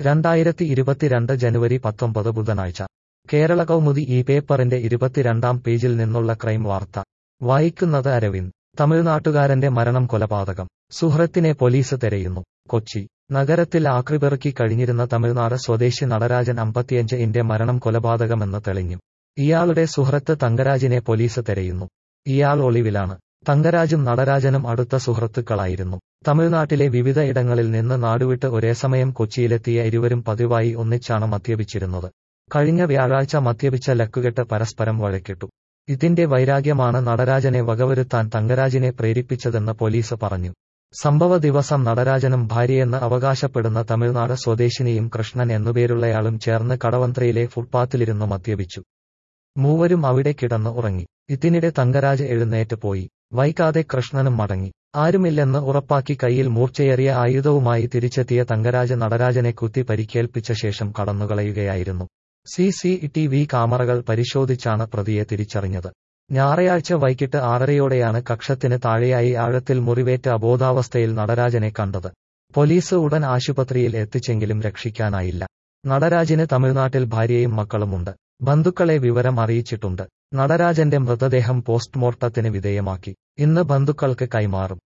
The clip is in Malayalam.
രണ്ടായിരത്തി ഇരുപത്തിരണ്ട് ജനുവരി പത്തൊമ്പത് ബുധനാഴ്ച കേരള കൗമുദി ഈ പേപ്പറിന്റെ ഇരുപത്തിരണ്ടാം പേജിൽ നിന്നുള്ള ക്രൈം വാർത്ത വായിക്കുന്നത് അരവിന്ദ് തമിഴ്നാട്ടുകാരന്റെ മരണം കൊലപാതകം സുഹൃത്തിനെ പോലീസ് തെരയുന്നു കൊച്ചി നഗരത്തിൽ ആക്രിപെറുക്കി കഴിഞ്ഞിരുന്ന തമിഴ്നാട് സ്വദേശി നടരാജൻ അമ്പത്തിയഞ്ച് ഇന്റെ മരണം കൊലപാതകമെന്ന് തെളിഞ്ഞു ഇയാളുടെ സുഹൃത്ത് തങ്കരാജിനെ പോലീസ് തെരയുന്നു ഇയാൾ ഒളിവിലാണ് തങ്കരാജും നടരാജനും അടുത്ത സുഹൃത്തുക്കളായിരുന്നു തമിഴ്നാട്ടിലെ വിവിധ ഇടങ്ങളിൽ നിന്ന് നാടുവിട്ട് ഒരേ സമയം കൊച്ചിയിലെത്തിയ ഇരുവരും പതിവായി ഒന്നിച്ചാണ് മദ്യപിച്ചിരുന്നത് കഴിഞ്ഞ വ്യാഴാഴ്ച മദ്യപിച്ച ലക്കുകെട്ട് പരസ്പരം വഴക്കിട്ടു ഇതിന്റെ വൈരാഗ്യമാണ് നടരാജനെ വകവരുത്താൻ തങ്കരാജിനെ പ്രേരിപ്പിച്ചതെന്ന് പോലീസ് പറഞ്ഞു സംഭവ ദിവസം നടരാജനും ഭാര്യയെന്ന് അവകാശപ്പെടുന്ന തമിഴ്നാട് സ്വദേശിനിയും കൃഷ്ണൻ എന്നുപേരുള്ളയാളും ചേർന്ന് കടവന്ത്രയിലെ ഫുട്പാത്തിലിരുന്നു മദ്യപിച്ചു മൂവരും അവിടെ കിടന്ന് ഉറങ്ങി ഇതിനിടെ തങ്കരാജ് എഴുന്നേറ്റ് പോയി വൈകാതെ കൃഷ്ണനും മടങ്ങി ആരുമില്ലെന്ന് ഉറപ്പാക്കി കയ്യിൽ മൂർച്ചയേറിയ ആയുധവുമായി തിരിച്ചെത്തിയ തങ്കരാജ് നടരാജനെ കുത്തി പരിക്കേൽപ്പിച്ച ശേഷം കടന്നുകളയുകയായിരുന്നു സി സി ടി വി ക്യാമറകൾ പരിശോധിച്ചാണ് പ്രതിയെ തിരിച്ചറിഞ്ഞത് ഞായറാഴ്ച വൈകിട്ട് ആറരയോടെയാണ് കക്ഷത്തിന് താഴെയായി ആഴത്തിൽ മുറിവേറ്റ അബോധാവസ്ഥയിൽ നടരാജനെ കണ്ടത് പോലീസ് ഉടൻ ആശുപത്രിയിൽ എത്തിച്ചെങ്കിലും രക്ഷിക്കാനായില്ല നടരാജിന് തമിഴ്നാട്ടിൽ ഭാര്യയും മക്കളുമുണ്ട് ബന്ധുക്കളെ വിവരം അറിയിച്ചിട്ടുണ്ട് നടരാജന്റെ മൃതദേഹം പോസ്റ്റ്മോർട്ടത്തിന് വിധേയമാക്കി ഇന്ന് ബന്ധുക്കൾക്ക് കൈമാറും